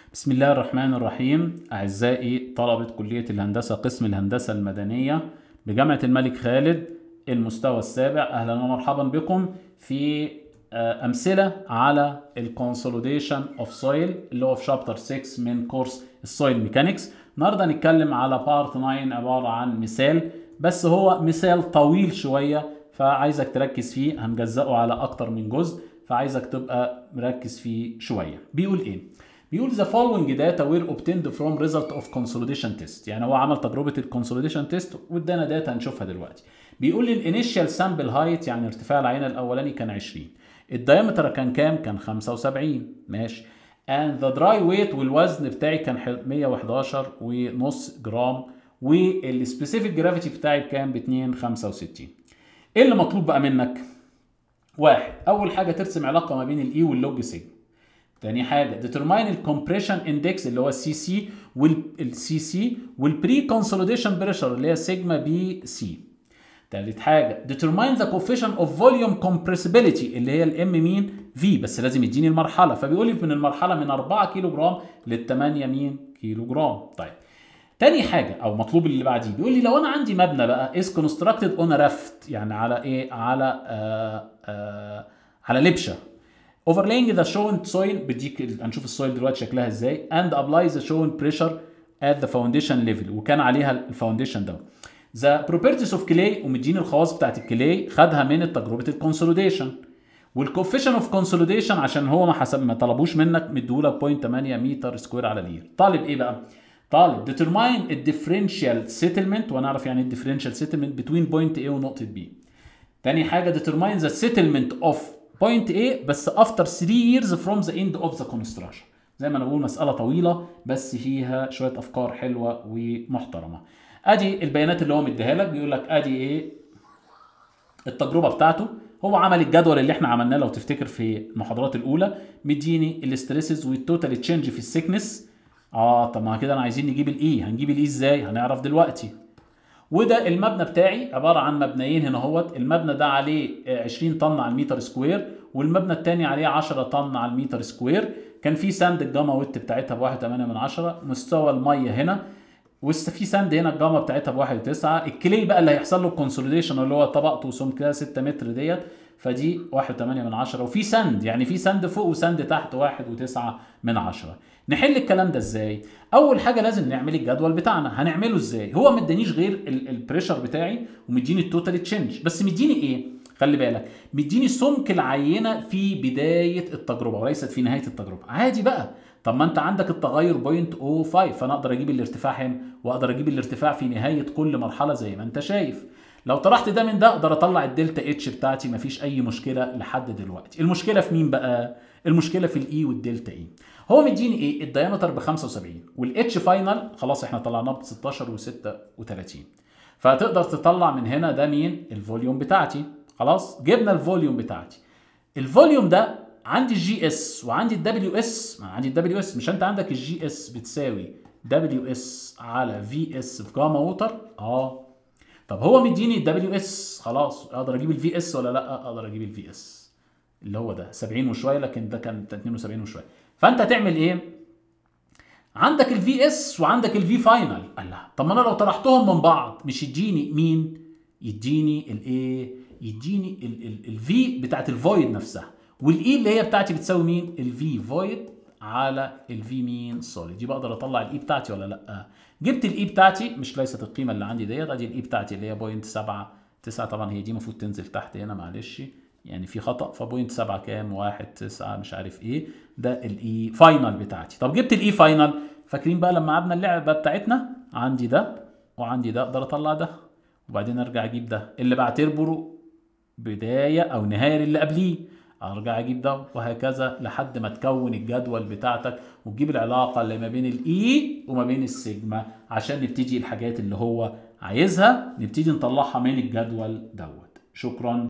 بسم الله الرحمن الرحيم أعزائي طلبة كلية الهندسة قسم الهندسة المدنية بجامعة الملك خالد المستوى السابع أهلا ومرحبا بكم في آه، أمثلة على الكونسوليديشن اوف سويل اللي هو في شابتر 6 من كورس السويل ميكانكس النهارده هنتكلم على بارت 9 عبارة عن مثال بس هو مثال طويل شوية فعايزك تركز فيه هنجزأه على أكتر من جزء فعايزك تبقى مركز فيه شوية بيقول إيه؟ بيقول the following data were obtained from result of consolidation test يعني هو عمل تجربة الكونسوليديشن تيست وادانا داتا هنشوفها دلوقتي بيقول لي الانيشال سامبل هايت يعني ارتفاع العينة الأولاني كان 20 الدايمتر كان كام؟ كان 75 ماشي and the dry weight والوزن بتاعي كان ح- 111 ونص جرام والسبيسيفيك جرافيتي بتاعي بكام؟ ب 265 ايه اللي مطلوب بقى منك؟ واحد اول حاجه ترسم علاقه ما بين الاي واللوج سيجما تاني حاجه determine الكompression اندكس اللي هو السي سي والسي سي والبري كونسوليديشن بريشر اللي هي سيجما بي سي تالت حاجه determine the coefficient of volume compressibility اللي هي الام مين في بس لازم يديني المرحله فبيقول لي من المرحله من 4 كيلو جرام لل 8 مين كيلو جرام طيب تاني حاجة أو مطلوب اللي بعديه بيقول لي لو أنا عندي مبنى بقى is constructed on a raft يعني على إيه؟ على آه آه على لبشة overlaying the shown soil بديك ال- هنشوف السويل دلوقتي شكلها ازاي and apply the shown pressure at the foundation level وكان عليها الفاونديشن ده the properties of clay ومديني الخواص بتاعت الكلاي خدها من تجربة الكونسوليديشن والكوفيشن اوف كونسوليديشن عشان هو ما حسب ما طلبوش منك مديهولك 0.8 متر سكوير على لير طالب ايه بقى طالب determine الديفرنشال سيتلمنت ونعرف يعني ايه الديفرنشال سيتلمنت between point A ونقطة B تاني حاجة determine the settlement of point A بس after 3 years from the end of the construction زي ما انا بقول مسألة طويلة بس فيها شوية أفكار حلوة ومحترمة ادي البيانات اللي هو مديها لك بيقول لك ادي ايه التجربه بتاعته هو عمل الجدول اللي احنا عملناه لو تفتكر في المحاضرات الاولى مديني الاستريسز والتوتال تشينج في السكنس اه طب ما كده انا عايزين نجيب الاي هنجيب الاي ازاي هنعرف دلوقتي وده المبنى بتاعي عباره عن مبنيين هنا اهوت المبنى ده عليه آه، 20 طن على المتر سكوير والمبنى الثاني عليه 10 طن على المتر سكوير كان في ساند الجاما ويت بتاعتها ب 1.8 من عشرة مستوى الميه هنا وفي ساند هنا الجاما بتاعتها ب 1.9 الكلي بقى اللي هيحصل له الكونسوليديشن اللي هو طبقته سمكها 6 متر ديت فدي 1.8 من عشرة وفي ساند يعني في ساند فوق وساند تحت 1.9 من عشرة نحل الكلام ده ازاي اول حاجه لازم نعمل الجدول بتاعنا هنعمله ازاي هو ما ادانيش غير ال- البريشر بتاعي ومديني التوتال تشينج بس مديني ايه خلي بالك مديني سمك العينه في بدايه التجربه وليست في نهايه التجربه عادي بقى طب ما انت عندك التغير 0.05 فانا اقدر اجيب الارتفاع هنا واقدر اجيب الارتفاع في نهايه كل مرحله زي ما انت شايف لو طرحت ده من ده اقدر اطلع الدلتا اتش بتاعتي مفيش اي مشكله لحد دلوقتي المشكله في مين بقى المشكله في الاي والدلتا اي هو مديني ايه الدايمتر ب 75 والاتش فاينل خلاص احنا طلعناه ب 16 و36 فتقدر تطلع من هنا ده مين الفوليوم بتاعتي خلاص جبنا الفوليوم بتاعتي الفوليوم ده عندي الجي اس وعندي الدبليو اس ما عندي الدبليو اس مش انت عندك الجي اس بتساوي دبليو اس على في اس في جاما ووتر اه طب هو مديني الدبليو اس خلاص اقدر اجيب الفي اس ولا لا اقدر اجيب الفي اس اللي هو ده 70 وشويه لكن ده كان 72 وشويه فانت هتعمل ايه عندك الفي اس وعندك الفي فاينل الله طب ما انا لو طرحتهم من بعض مش يديني مين يديني الايه يديني الفي بتاعت الفويد نفسها والاي اللي هي بتاعتي بتساوي مين الفي فويد على الفي مين سوليد يبقى اقدر اطلع الاي بتاعتي ولا لا جبت الاي بتاعتي مش ليست القيمه اللي عندي ديت ادي الاي بتاعتي اللي هي 0.7 9 طبعا هي دي المفروض تنزل تحت هنا معلش يعني في خطا ف 0.7 كام 1 9 مش عارف ايه ده الاي فاينل بتاعتي طب جبت الاي فاينل فاكرين بقى لما لعبنا اللعبه بتاعتنا عندي ده وعندي ده اقدر اطلع ده وبعدين ارجع اجيب ده اللي بعتبره بدايه او نهايه اللي قبليه ارجع اجيب ده وهكذا لحد ما تكون الجدول بتاعتك وتجيب العلاقه اللي ما بين الاي وما بين السيجما عشان نبتدي الحاجات اللي هو عايزها نبتدي نطلعها من الجدول دوت شكرا